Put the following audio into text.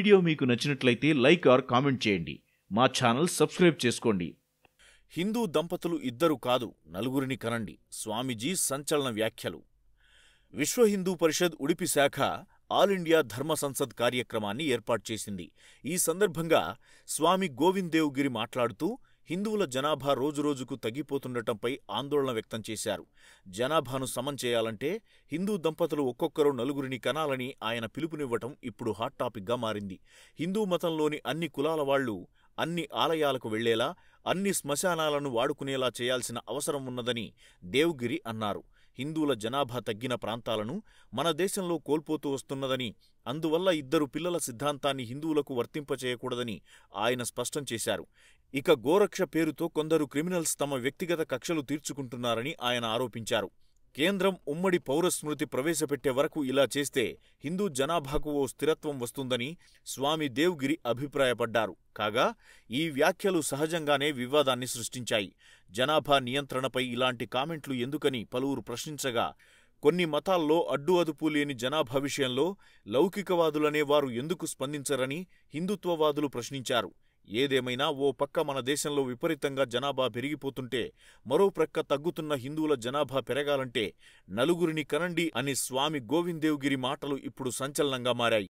video మీకు నచ్చినట్లయితే like are comment చేయండి మా ఛానల్ సబ్స్క్రైబ్ చేసుకోండి హిందూ దంపతులు ఇద్దరు కాదు నలుగురిని కనండి స్వామీజీ సంచలన వ్యాఖ్యలు విశ్వ హిందూ పరిషత్ ఉడిపి శాఖ ఆల్ ఇండియా ధర్మ సంసద్ కార్యక్రమాన్ని ఏర్పాటు చేసింది ఈ సందర్భంగా స్వామి గోవింద్ దేవ్ గిరి మాట్లాడుతూ హిందువుల జనాభా రోజురోజుకు తగ్గిపోతుండటంపై ఆందోళన వ్యక్తం చేశారు జనాభాను సమం చేయాలంటే హిందూ దంపతులు ఒక్కొక్కరు నలుగురిని కనాలని ఆయన పిలుపునివ్వటం ఇప్పుడు హాట్ టాపిక్గా మారింది హిందూ మతంలోని అన్ని కులాల వాళ్లు అన్ని ఆలయాలకు వెళ్లేలా అన్ని శ్మశానాలను వాడుకునేలా చేయాల్సిన అవసరం ఉన్నదని దేవ్గిరి అన్నారు హిందువుల జనాభా తగ్గిన ప్రాంతాలను మన దేశంలో కోల్పోతూ వస్తున్నదని అందువల్ల ఇద్దరు పిల్లల సిద్ధాంతాన్ని హిందువులకు వర్తింపచేయకూడదని ఆయన స్పష్టం చేశారు ఇక గోరక్ష పేరుతో కొందరు క్రిమినల్స్ తమ వ్యక్తిగత కక్షలు తీర్చుకుంటున్నారని ఆయన ఆరోపించారు కేంద్రం ఉమ్మడి పౌరస్మృతి ప్రవేశపెట్టే వరకు ఇలా చేస్తే హిందూ జనాభాకు ఓ స్థిరత్వం వస్తుందని స్వామి దేవ్గిరి అభిప్రాయపడ్డారు కాగా ఈ వ్యాఖ్యలు సహజంగానే వివాదాన్ని సృష్టించాయి జనాభా నియంత్రణపై ఇలాంటి కామెంట్లు ఎందుకని పలువురు ప్రశ్నించగా కొన్ని మతాల్లో అడ్డు అదుపు లేని జనాభా విషయంలో లౌకికవాదులనే వారు ఎందుకు స్పందించరని హిందుత్వవాదులు ప్రశ్నించారు ఏదేమైనా ఓ పక్క మన దేశంలో విపరీతంగా జనాభా పెరిగిపోతుంటే మరో ప్రక్క తగ్గుతున్న హిందువుల జనాభా పెరగాలంటే నలుగురిని కనండి అని స్వామి గోవిందేవ్గిరి మాటలు ఇప్పుడు సంచలనంగా మారాయి